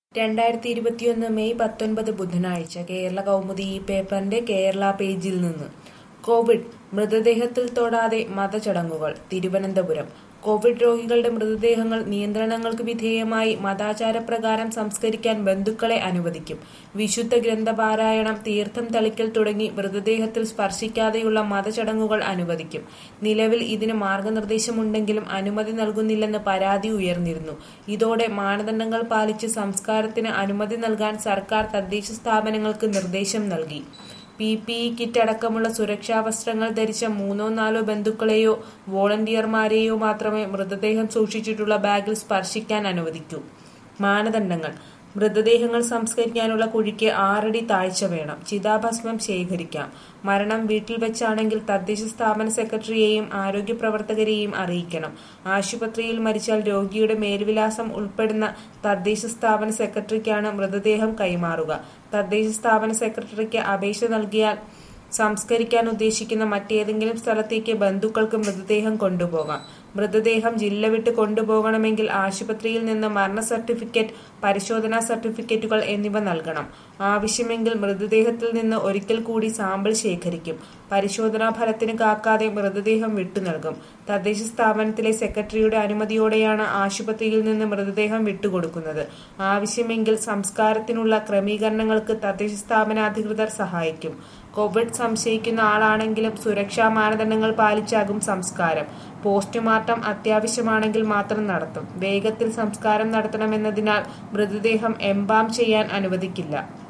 രണ്ടായിരത്തി ഇരുപത്തിയൊന്ന് മെയ് പത്തൊൻപത് ബുധനാഴ്ച കേരള കൗമുദി ഈ പേപ്പറിന്റെ കേരള പേജിൽ നിന്ന് കോവിഡ് മൃതദേഹത്തിൽ തൊടാതെ മതചടങ്ങുകൾ തിരുവനന്തപുരം കോവിഡ് രോഗികളുടെ മൃതദേഹങ്ങൾ നിയന്ത്രണങ്ങൾക്ക് വിധേയമായി മതാചാരപ്രകാരം സംസ്കരിക്കാൻ ബന്ധുക്കളെ അനുവദിക്കും വിശുദ്ധ ഗ്രന്ഥപാരായണം തീർത്ഥം തളിക്കൽ തുടങ്ങി മൃതദേഹത്തിൽ സ്പർശിക്കാതെയുള്ള മതചടങ്ങുകൾ അനുവദിക്കും നിലവിൽ ഇതിന് മാർഗനിർദ്ദേശമുണ്ടെങ്കിലും അനുമതി നൽകുന്നില്ലെന്ന് പരാതി ഉയർന്നിരുന്നു ഇതോടെ മാനദണ്ഡങ്ങൾ പാലിച്ച് സംസ്കാരത്തിന് അനുമതി നൽകാൻ സർക്കാർ തദ്ദേശ സ്ഥാപനങ്ങൾക്ക് നിർദ്ദേശം നൽകി പി പി ഇ കിറ്റ് അടക്കമുള്ള സുരക്ഷാ വസ്ത്രങ്ങൾ ധരിച്ച മൂന്നോ നാലോ ബന്ധുക്കളെയോ വോളണ്ടിയർമാരെയോ മാത്രമേ മൃതദേഹം സൂക്ഷിച്ചിട്ടുള്ള ബാഗിൽ സ്പർശിക്കാൻ അനുവദിക്കൂ മാനദണ്ഡങ്ങൾ മൃതദേഹങ്ങൾ സംസ്കരിക്കാനുള്ള കുഴിക്ക് ആറടി താഴ്ച വേണം ചിതാഭസ്മം ശേഖരിക്കാം മരണം വീട്ടിൽ വെച്ചാണെങ്കിൽ തദ്ദേശ സ്ഥാപന സെക്രട്ടറിയെയും ആരോഗ്യ പ്രവർത്തകരെയും അറിയിക്കണം ആശുപത്രിയിൽ മരിച്ചാൽ രോഗിയുടെ മേൽവിലാസം ഉൾപ്പെടുന്ന തദ്ദേശ സ്ഥാപന സെക്രട്ടറിക്കാണ് മൃതദേഹം കൈമാറുക തദ്ദേശ സ്ഥാപന സെക്രട്ടറിക്ക് അപേക്ഷ നൽകിയാൽ സംസ്കരിക്കാൻ ഉദ്ദേശിക്കുന്ന മറ്റേതെങ്കിലും സ്ഥലത്തേക്ക് ബന്ധുക്കൾക്ക് മൃതദേഹം കൊണ്ടുപോകാം മൃതദേഹം ജില്ല വിട്ട് കൊണ്ടുപോകണമെങ്കിൽ ആശുപത്രിയിൽ നിന്ന് മരണ സർട്ടിഫിക്കറ്റ് പരിശോധനാ സർട്ടിഫിക്കറ്റുകൾ എന്നിവ നൽകണം ആവശ്യമെങ്കിൽ മൃതദേഹത്തിൽ നിന്ന് ഒരിക്കൽ കൂടി സാമ്പിൾ ശേഖരിക്കും പരിശോധനാ ഫലത്തിന് കാക്കാതെ മൃതദേഹം വിട്ടു നൽകും തദ്ദേശ സ്ഥാപനത്തിലെ സെക്രട്ടറിയുടെ അനുമതിയോടെയാണ് ആശുപത്രിയിൽ നിന്ന് മൃതദേഹം വിട്ടുകൊടുക്കുന്നത് ആവശ്യമെങ്കിൽ സംസ്കാരത്തിനുള്ള ക്രമീകരണങ്ങൾക്ക് തദ്ദേശ സ്ഥാപനാധികൃതർ സഹായിക്കും കോവിഡ് സംശയിക്കുന്ന ആളാണെങ്കിലും സുരക്ഷാ മാനദണ്ഡങ്ങൾ പാലിച്ചാകും സംസ്കാരം പോസ്റ്റ്മോർട്ടം അത്യാവശ്യമാണെങ്കിൽ മാത്രം നടത്തും വേഗത്തിൽ സംസ്കാരം നടത്തണമെന്നതിനാൽ മൃതദേഹം എംബാം ചെയ്യാൻ അനുവദിക്കില്ല